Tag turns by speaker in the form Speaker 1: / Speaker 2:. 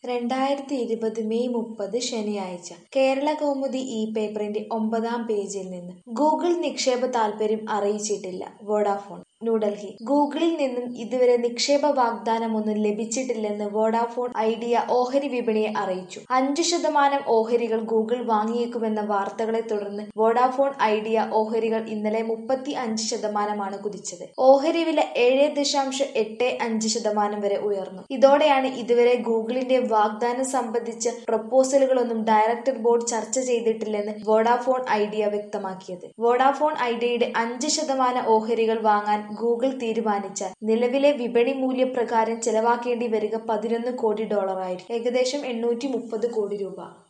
Speaker 1: രണ്ടായിരത്തി ഇരുപത് മെയ് മുപ്പത് ശനിയാഴ്ച കേരള കൗമുദി ഈ പേപ്പറിന്റെ ഒമ്പതാം പേജിൽ നിന്ന് ഗൂഗിൾ നിക്ഷേപ താൽപര്യം അറിയിച്ചിട്ടില്ല വോഡാഫോൺ ന്യൂഡൽഹി ഗൂഗിളിൽ നിന്നും ഇതുവരെ നിക്ഷേപ വാഗ്ദാനമൊന്നും ലഭിച്ചിട്ടില്ലെന്ന് വോഡാഫോൺ ഐഡിയ ഓഹരി വിപണിയെ അറിയിച്ചു അഞ്ചു ശതമാനം ഓഹരികൾ ഗൂഗിൾ വാങ്ങിയേക്കുമെന്ന വാർത്തകളെ തുടർന്ന് വോഡാഫോൺ ഐഡിയ ഓഹരികൾ ഇന്നലെ മുപ്പത്തി അഞ്ച് ശതമാനമാണ് കുതിച്ചത് ഓഹരി വില ഏഴ് ദശാംശം എട്ട് അഞ്ച് ശതമാനം വരെ ഉയർന്നു ഇതോടെയാണ് ഇതുവരെ ഗൂഗിളിന്റെ വാഗ്ദാനം സംബന്ധിച്ച പ്രപ്പോസലുകളൊന്നും ഡയറക്ടർ ബോർഡ് ചർച്ച ചെയ്തിട്ടില്ലെന്ന് വോഡാഫോൺ ഐഡിയ വ്യക്തമാക്കിയത് വോഡാഫോൺ ഐഡിയയുടെ അഞ്ച് ശതമാനം ഓഹരികൾ വാങ്ങാൻ ഗൂഗിൾ തീരുമാനിച്ചാൽ നിലവിലെ വിപണി മൂല്യപ്രകാരം ചെലവാക്കേണ്ടി വരിക പതിനൊന്ന് കോടി ഡോളറായിരിക്കും ഏകദേശം എണ്ണൂറ്റി മുപ്പത് കോടി രൂപ